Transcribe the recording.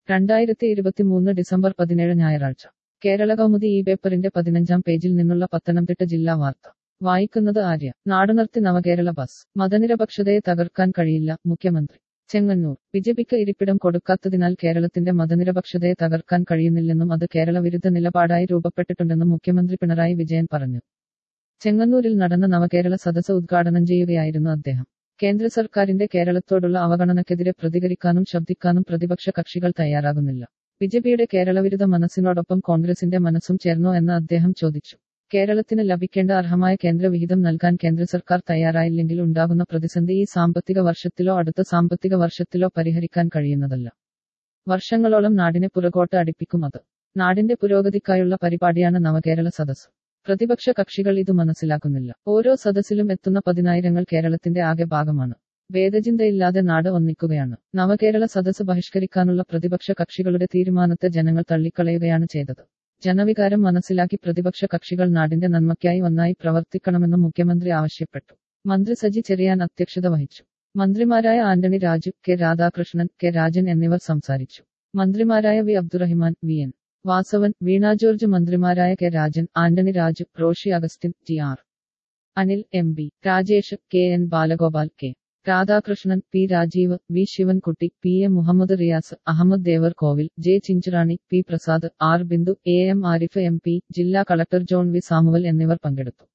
രണ്ടായിരത്തി ഇരുപത്തിമൂന്ന് ഡിസംബർ പതിനേഴ് ഞായറാഴ്ച കേരള കൗമുദി ഈ പേപ്പറിന്റെ പതിനഞ്ചാം പേജിൽ നിന്നുള്ള പത്തനംതിട്ട ജില്ലാ വാർത്ത വായിക്കുന്നത് ആര്യ നാടുനിർത്തി നവകേരള ബസ് മതനിരപക്ഷതയെ തകർക്കാൻ കഴിയില്ല മുഖ്യമന്ത്രി ചെങ്ങന്നൂർ ബിജെപിക്ക് ഇരിപ്പിടം കൊടുക്കാത്തതിനാൽ കേരളത്തിന്റെ മതനിരപക്ഷതയെ തകർക്കാൻ കഴിയുന്നില്ലെന്നും അത് കേരള വിരുദ്ധ നിലപാടായി രൂപപ്പെട്ടിട്ടുണ്ടെന്നും മുഖ്യമന്ത്രി പിണറായി വിജയൻ പറഞ്ഞു ചെങ്ങന്നൂരിൽ നടന്ന നവകേരള സദസ്സ് ഉദ്ഘാടനം ചെയ്യുകയായിരുന്നു അദ്ദേഹം കേന്ദ്ര സർക്കാരിന്റെ കേരളത്തോടുള്ള അവഗണനയ്ക്കെതിരെ പ്രതികരിക്കാനും ശബ്ദിക്കാനും പ്രതിപക്ഷ കക്ഷികൾ തയ്യാറാകുന്നില്ല ബിജെപിയുടെ കേരളവിരുദ്ധ മനസ്സിനോടൊപ്പം കോൺഗ്രസിന്റെ മനസ്സും ചേർന്നോ എന്ന് അദ്ദേഹം ചോദിച്ചു കേരളത്തിന് ലഭിക്കേണ്ട അർഹമായ കേന്ദ്ര വിഹിതം നൽകാൻ കേന്ദ്ര സർക്കാർ തയ്യാറായില്ലെങ്കിൽ ഉണ്ടാകുന്ന പ്രതിസന്ധി ഈ സാമ്പത്തിക വർഷത്തിലോ അടുത്ത സാമ്പത്തിക വർഷത്തിലോ പരിഹരിക്കാൻ കഴിയുന്നതല്ല വർഷങ്ങളോളം നാടിനെ പുറകോട്ട് അടുപ്പിക്കും അത് നാടിന്റെ പുരോഗതിക്കായുള്ള പരിപാടിയാണ് നവകേരള സദസ്സ് പ്രതിപക്ഷ കക്ഷികൾ ഇത് മനസ്സിലാക്കുന്നില്ല ഓരോ സദസ്സിലും എത്തുന്ന പതിനായിരങ്ങൾ കേരളത്തിന്റെ ആകെ ഭാഗമാണ് ഭേദചിന്തയില്ലാതെ നാട് ഒന്നിക്കുകയാണ് നവകേരള സദസ്സ് ബഹിഷ്കരിക്കാനുള്ള പ്രതിപക്ഷ കക്ഷികളുടെ തീരുമാനത്തെ ജനങ്ങൾ തള്ളിക്കളയുകയാണ് ചെയ്തത് ജനവികാരം മനസ്സിലാക്കി പ്രതിപക്ഷ കക്ഷികൾ നാടിന്റെ നന്മയ്ക്കായി ഒന്നായി പ്രവർത്തിക്കണമെന്നും മുഖ്യമന്ത്രി ആവശ്യപ്പെട്ടു മന്ത്രി സജി ചെറിയാൻ അധ്യക്ഷത വഹിച്ചു മന്ത്രിമാരായ ആന്റണി രാജു കെ രാധാകൃഷ്ണൻ കെ രാജൻ എന്നിവർ സംസാരിച്ചു മന്ത്രിമാരായ V Abdurahiman V N Vasavan Veena George മന്ത്രിമാരായ K Rajan Antony Raju Roshi Augustine T R Anil M B Rajesh K N Balagopal K Radhakrishnan P Rajeev V Sivankutty P A Muhammad Riyas Ahammad Devar Kovil J Chinchurani P Prasad R Bindu A M Arif M P ജില്ലാ കളക്ടർ ജോൺ വി സാമുവൽ എന്നിവർ പങ്കെടുത്തു